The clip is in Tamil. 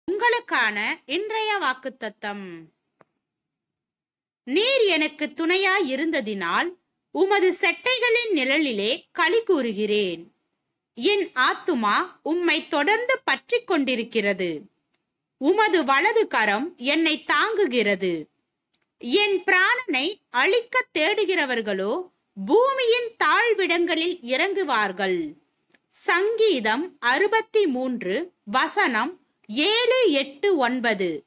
உங்களுக்கான இன்றைய வாக்குத்தத்தம் நீர் எனக்கு துணையாய் இருந்ததினால் உமது செட்டைகளின் நிழலிலே களி கூறுகிறேன் என் ஆத்துமா உம்மை தொடர்ந்து பற்றிக் கொண்டிருக்கிறது உமது வலது கரம் என்னை தாங்குகிறது என் பிராணனை அழிக்க தேடுகிறவர்களோ பூமியின் தாழ்விடங்களில் இறங்குவார்கள் சங்கீதம் அறுபத்தி மூன்று வசனம் ஏழு எட்டு ஒன்பது